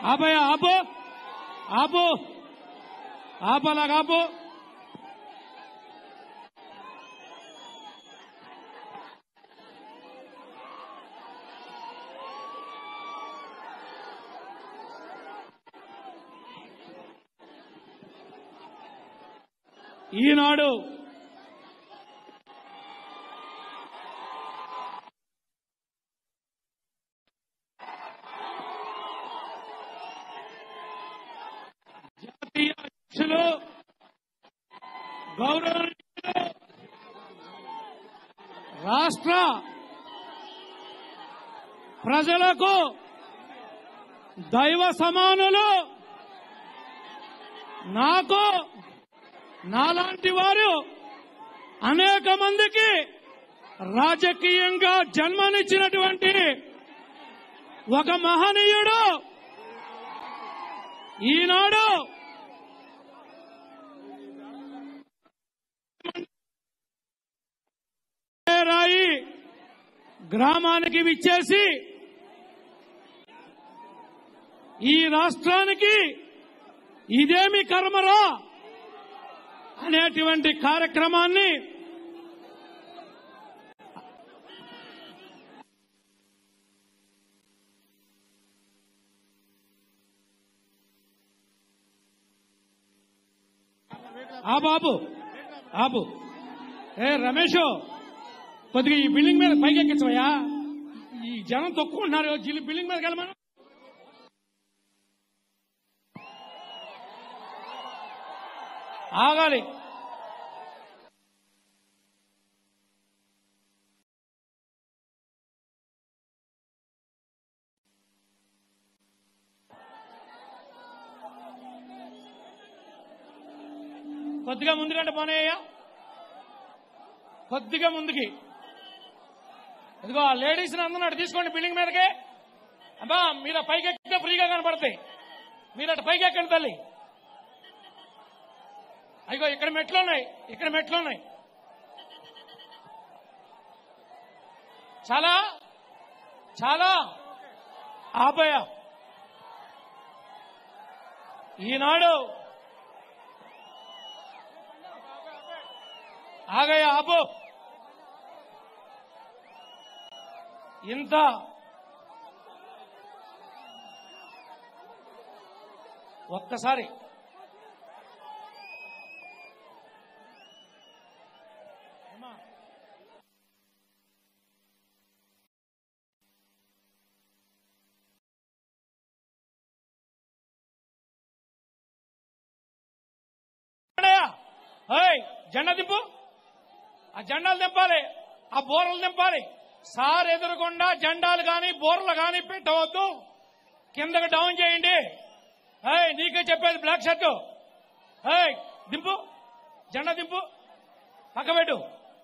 ఆపయ్య ఆపు ఆపు ఆపు అలాగ ఆపు ఈనాడు జాతీయ అధ్యక్షులు గౌరవనీయులు రాష్ట్ర ప్రజలకు దైవ సమానులు నాకు నాలాంటి వారు అనేక మందికి రాజకీయంగా జన్మనిచ్చినటువంటి ఒక మహనీయుడు ఈనాడు రాయి గ్రామానికి విచ్చేసి ఈ రాష్ట్రానికి ఇదేమి కర్మరా అనేటువంటి కార్యక్రమాన్ని ఆ బాబు ఆపు ఏ రమేష్ కొద్దిగా ఈ బిల్డింగ్ మీద పైకి ఎక్కించవయ్యా ఈ జనం తొక్కుకుంటున్నారు జిల్లి బిల్డింగ్ మీద వెళ్ళమను ఆగాలి కొద్దిగా ముందుకంటే పోనయ్యా కొద్దిగా ముందుకి ఇదిగో ఆ లేడీస్ అందరూ తీసుకోండి బిల్డింగ్ మీదకి అబ్బా మీరు ఆ పైకి ఎక్కితే ఫ్రీగా కనపడతాయి మీరు అటు పైకి ఎక్కండి తల్లి అయ్యో ఇక్కడ మెట్లు ఉన్నాయి ఇక్కడ మెట్లు ఉన్నాయి చాలా చాలా ఆపయ ఈనాడు ఆగయ్య ఆపు ఇంత ఒక్కసారి ఏయ్, జెండా దింపు ఆ జెండాలు దింపాలి ఆ బోర్లు దింపాలి సార్ ఎదురుకుండా జెండాలు గాని బోర్లు గాని పెట్టవద్దు కిందకి డౌన్ చేయండి ఏయ్ నీకే చెప్పేది బ్లాక్ షర్ట్ ఏయ్ దింపు జెండా దింపు పక్క పెట్టు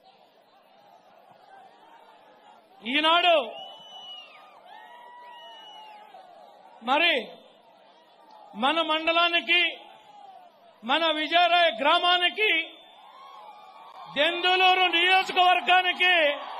ఈనాడు మరి మన మండలానికి మన విజయరాయ గ్రామానికి దెందులూరు నియోజకవర్గానికి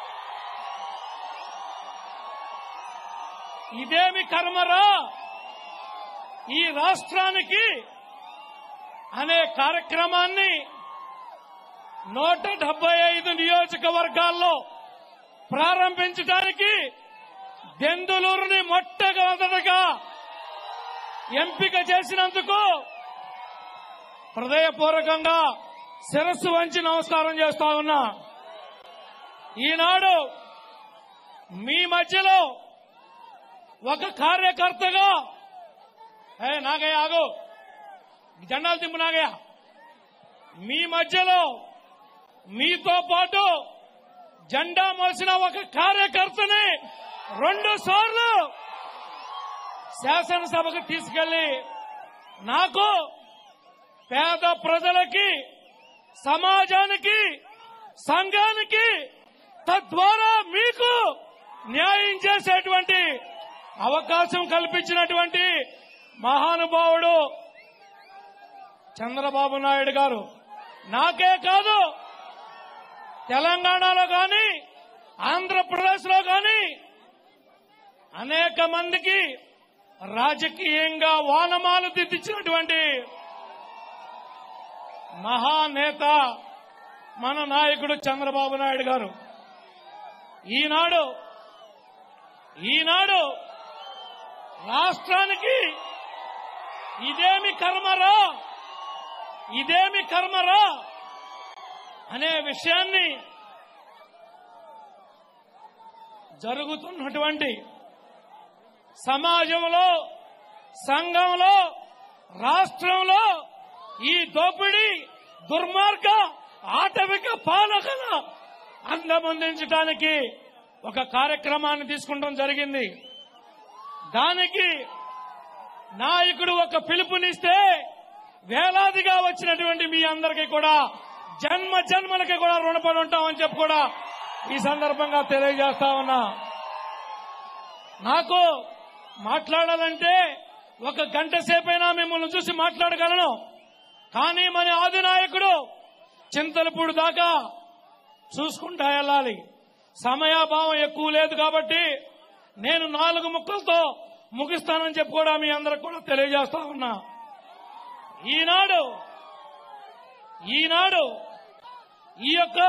ఇదేమి కర్మరా ఈ రాష్ట్రానికి అనే కార్యక్రమాన్ని నూట డెబ్బై ఐదు నియోజకవర్గాల్లో ప్రారంభించడానికి దెందులూరుని మొట్టమొదటగా ఎంపిక చేసినందుకు హృదయపూర్వకంగా శిరస్సు వంచి నమస్కారం చేస్తా ఉన్నా ఈనాడు మీ మధ్యలో ఒక కార్యకర్తగా ఏ నాగయ్య ఆగు జెండాలు దింపు నాగయ్య మీ మధ్యలో మీతో పాటు జెండా మోసిన ఒక కార్యకర్తని రెండు సార్లు శాసనసభకు తీసుకెళ్లి నాకు పేద ప్రజలకి సమాజానికి సంఘానికి తద్వారా మీకు న్యాయం చేసేటువంటి అవకాశం కల్పించినటువంటి మహానుభావుడు చంద్రబాబు నాయుడు గారు నాకే కాదు తెలంగాణలో కానీ ఆంధ్రప్రదేశ్ లో కానీ అనేక మందికి రాజకీయంగా వానమాలు దిద్దించినటువంటి మహానేత మన నాయకుడు చంద్రబాబు నాయుడు గారు ఈనాడు ఈనాడు రాష్ట్రానికి ఇదేమి కర్మరా ఇదేమి కర్మరా అనే విషయాన్ని జరుగుతున్నటువంటి సమాజంలో సంఘంలో రాష్ట్రంలో ఈ దోపిడీ దుర్మార్గ ఆటవిక పాలకల అందమందించడానికి ఒక కార్యక్రమాన్ని తీసుకుంటాం జరిగింది దానికి నాయకుడు ఒక పిలుపునిస్తే వేలాదిగా వచ్చినటువంటి మీ అందరికీ కూడా జన్మ జన్మలకి కూడా రుణపడి ఉంటామని చెప్పి కూడా ఈ సందర్భంగా తెలియజేస్తా ఉన్నా నాకు మాట్లాడాలంటే ఒక గంట సేపైనా మిమ్మల్ని చూసి మాట్లాడగలను కానీ మన ఆది నాయకుడు చింతలపూడి దాకా చూసుకుంటా వెళ్ళాలి సమయాభావం ఎక్కువ లేదు కాబట్టి నేను నాలుగు ముక్కలతో ముగిస్తానని చెప్పి కూడా మీ అందరికి కూడా తెలియజేస్తా ఉన్నా ఈనాడు ఈనాడు ఈ యొక్క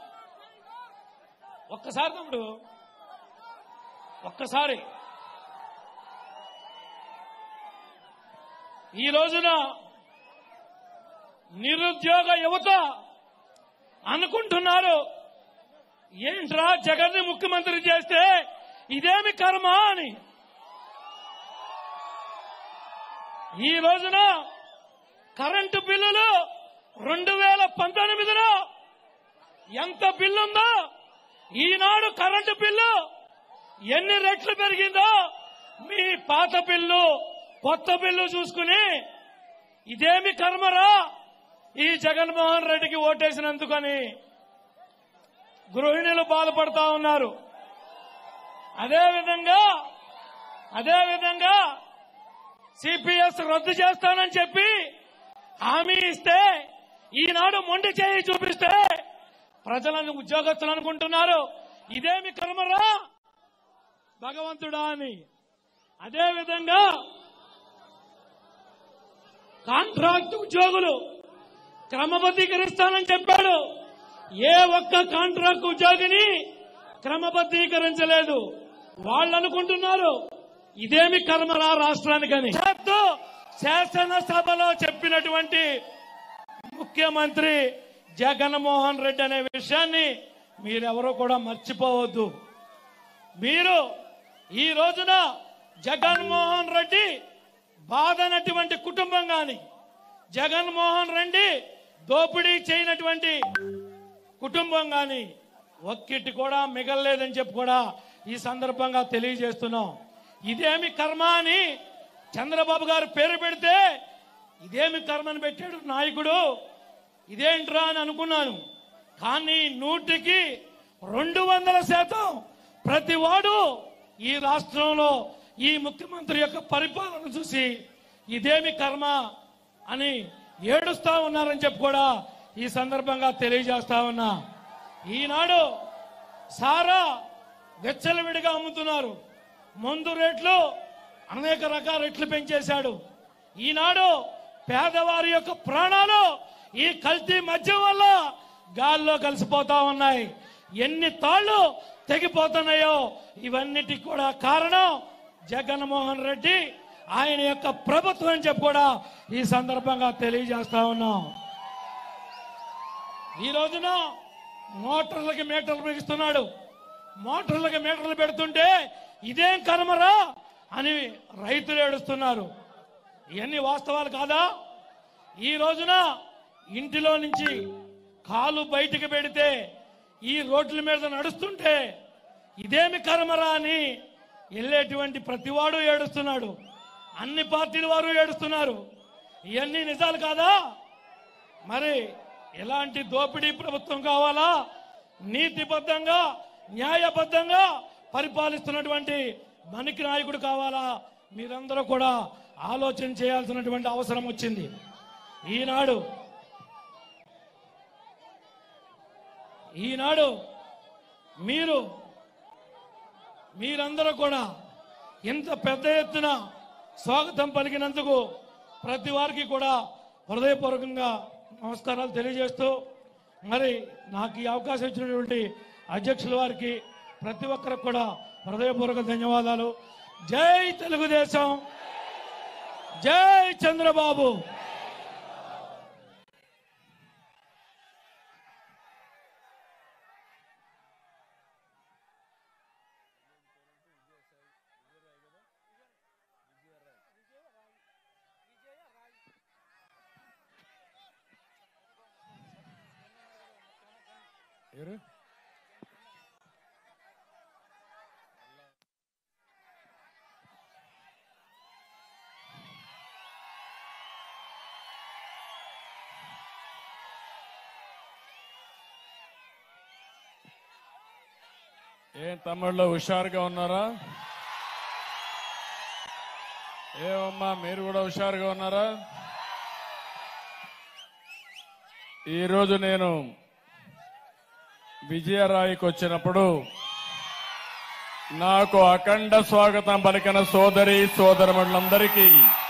ఒక్కసారి తమ్ముడు ఒక్కసారి ఈ రోజున నిరుద్యోగ యువత అనుకుంటున్నారు ఏంట్రా జగన్ని ముఖ్యమంత్రి చేస్తే ఇదేమి కర్మ అని ఈ రోజున కరెంటు బిల్లులు రెండు వేల పంతొమ్మిదిలో ఎంత బిల్లు ఉందో ఈనాడు కరెంటు బిల్లు ఎన్ని రెట్లు పెరిగిందో మీ పాత బిల్లు కొత్త బిల్లు చూసుకుని ఇదేమి కర్మరా ఈ జగన్మోహన్ రెడ్డికి ఓటేసినందుకని గృహిణులు బాధపడతా ఉన్నారు అదేవిధంగా అదేవిధంగా సిపిఎస్ రద్దు చేస్తానని చెప్పి హామీ ఇస్తే ఈనాడు మొండి చేయి చూపిస్తే ప్రజలను ఉద్యోగస్తులు అనుకుంటున్నారు ఇదేమి కర్మరా భగవంతుడా అని అదేవిధంగా కాంట్రాక్ట్ ఉద్యోగులు క్రమబద్ధీకరిస్తానని చెప్పాడు ఏ ఒక్క కాంట్రాక్ట్ ఉద్యోగిని క్రమబద్ధీకరించలేదు వాళ్ళు అనుకుంటున్నారు ఇదేమి కర్మరా రాష్ట్రానికని చేస్తూ శాసనసభలో చెప్పినటువంటి ముఖ్యమంత్రి జగన్మోహన్ రెడ్డి అనే విషయాన్ని మీరెవరూ కూడా మర్చిపోవద్దు మీరు ఈ రోజున జగన్మోహన్ రెడ్డి బాధనటువంటి కుటుంబం గాని జగన్మోహన్ రెడ్డి దోపిడీ చేయనటువంటి కుటుంబం గాని ఒక్కిటి కూడా మిగలలేదని చెప్పి కూడా ఈ సందర్భంగా తెలియజేస్తున్నాం ఇదేమి కర్మ అని చంద్రబాబు గారు పేరు పెడితే ఇదేమి కర్మని పెట్టాడు నాయకుడు ఇదేంట్రా అని అనుకున్నాను కానీ నూటికి రెండు వందల శాతం ప్రతి వాడు ఈ రాష్ట్రంలో ఈ ముఖ్యమంత్రి యొక్క పరిపాలన చూసి ఇదేమి కర్మ అని ఏడుస్తా ఉన్నారని చెప్పి కూడా ఈ సందర్భంగా తెలియజేస్తా ఉన్నా ఈనాడు సారా వెచ్చలవిడిగా అమ్ముతున్నారు మందు రేట్లు అనేక రకాల రేట్లు పెంచేశాడు ఈనాడు పేదవారి యొక్క ప్రాణాలు ఈ కల్తీ మద్యం వల్ల గాల్లో కలిసిపోతా ఉన్నాయి ఎన్ని తాళ్లు తెగిపోతున్నాయో ఇవన్నిటికి కూడా కారణం జగన్మోహన్ రెడ్డి ఆయన యొక్క ప్రభుత్వం అని చెప్పి కూడా ఈ సందర్భంగా తెలియజేస్తా ఉన్నాం ఈ రోజున మోటార్లకి మీటర్లు బిగిస్తున్నాడు మోటార్లకి మీటర్లు పెడుతుంటే ఇదేం కర్మరా అని రైతులు ఏడుస్తున్నారు ఇవన్నీ వాస్తవాలు కాదా ఈ రోజున ఇంటిలో నుంచి కాలు బయటికి పెడితే ఈ రోడ్ల మీద నడుస్తుంటే ఇదేమి కర్మరా అని వెళ్ళేటువంటి ప్రతివాడు ఏడుస్తున్నాడు అన్ని పార్టీల వారు ఏడుస్తున్నారు ఇవన్నీ నిజాలు కాదా మరి ఎలాంటి దోపిడీ ప్రభుత్వం కావాలా నీతిబద్ధంగా న్యాయబద్ధంగా పరిపాలిస్తున్నటువంటి మనకి నాయకుడు కావాలా మీరందరూ కూడా ఆలోచన చేయాల్సినటువంటి అవసరం వచ్చింది ఈనాడు ఈనాడు మీరు మీరందరూ కూడా ఇంత పెద్ద ఎత్తున స్వాగతం పలికినందుకు ప్రతి వారికి కూడా హృదయపూర్వకంగా నమస్కారాలు తెలియజేస్తూ మరి నాకు ఈ అవకాశం ఇచ్చినటువంటి అధ్యక్షుల వారికి ప్రతి ఒక్కరికి కూడా హృదయపూర్వక ధన్యవాదాలు జై తెలుగుదేశం జై చంద్రబాబు ఏం తమ్ముళ్ళు హుషారుగా ఉన్నారా ఏమమ్మా మీరు కూడా హుషారుగా ఉన్నారా ఈరోజు నేను విజయరాయికి వచ్చినప్పుడు నాకు అఖండ స్వాగతం పలికిన సోదరి సోదరములందరికీ